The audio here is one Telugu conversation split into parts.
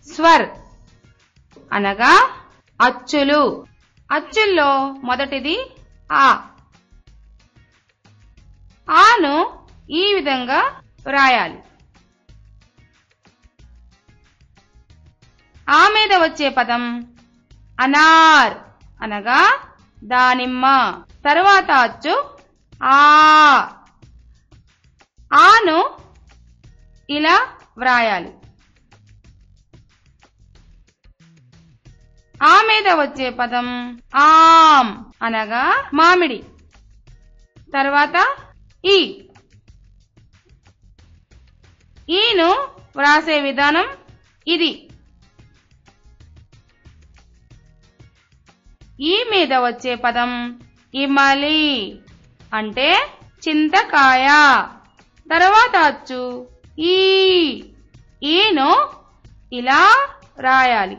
స్వర్ అనగా అచ్చులు అచ్చుల్లో మొదటిది ఆ ఆను ఈ విధంగా వ్రాయాలి ఆ మీద వచ్చే పదం అనార్ అనగా దానిమ్మ తరువాత అచ్చు ఆ ఆను ఇలా వ్రాయాలి ఆ మీద వచ్చే పదం ఆమ్ అనగా మామిడి తర్వాత ఈ ఈను వ్రాసే విధానం ఇది ఈ మీద వచ్చే పదం ఇమలి అంటే చింతకాయ తర్వాత అచ్చు ఈ ఈను ఇలా రాయాలి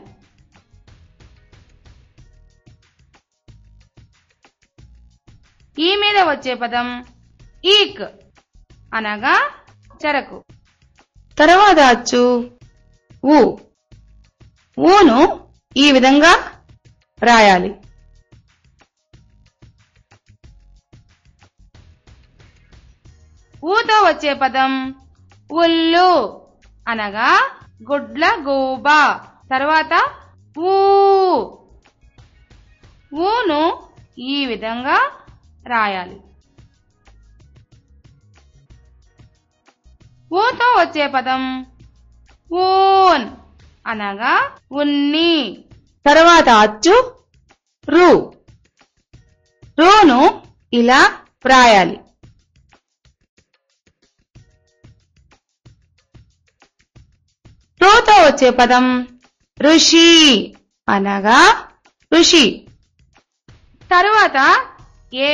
ఈ మీద వచ్చే పదం ఈక్ అనగా చెరకు తర్వాత అచ్చు ఊ ఊను ఈ విధంగా రాయాలి ఊతో వచ్చే పదం ఉల్లు అనగా గుడ్ల గూబ తర్వాత ఊ ఊను ఈ విధంగా రాయాలి ఊతో వచ్చే పదం ఊన్ అనగా ఉన్ని తర్వాత అచ్చు రు రూను ఇలా వ్రాయాలి రుతో వచ్చే పదం ఋషి అనగా ఋషి తరువాత ఏ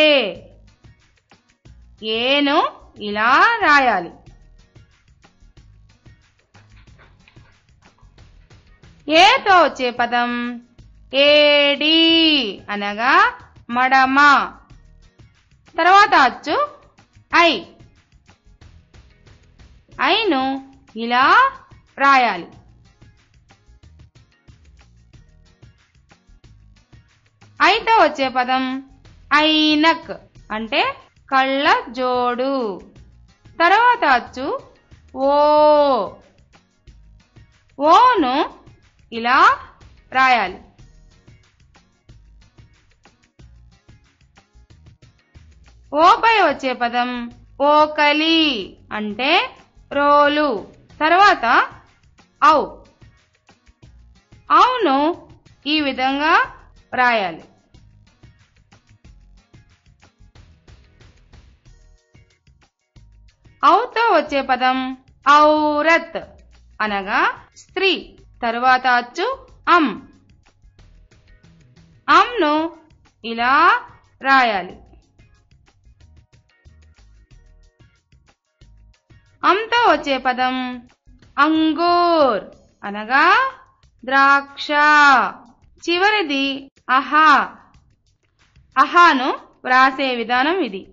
ఏను ఇలా రాయాలి ఏతో వచ్చే పదం ఏడి అనగా మడమ తర్వాత అచ్చు ఐ ఐను ఇలా రాయాలి ఐతో వచ్చే పదం ఐనక్ అంటే కళ్ళ జోడు తర్వాత అచ్చు ఓ ఓను ఇలా రాయాలి ఓపై వచ్చే పదం ఓకలి అంటే రోలు తర్వాత ఔ అవును ఈ విధంగా రాయాలి ఔతో వచ్చే పదం ఔరత్ అనగా స్త్రీ తరువాత అచ్చు అమ్ అమ్ను ఇలా రాయాలి అంతో వచ్చే పదం అంగూర్ అనగా ద్రాక్ష చివరిది అహా అహాను వ్రాసే విధానం ఇది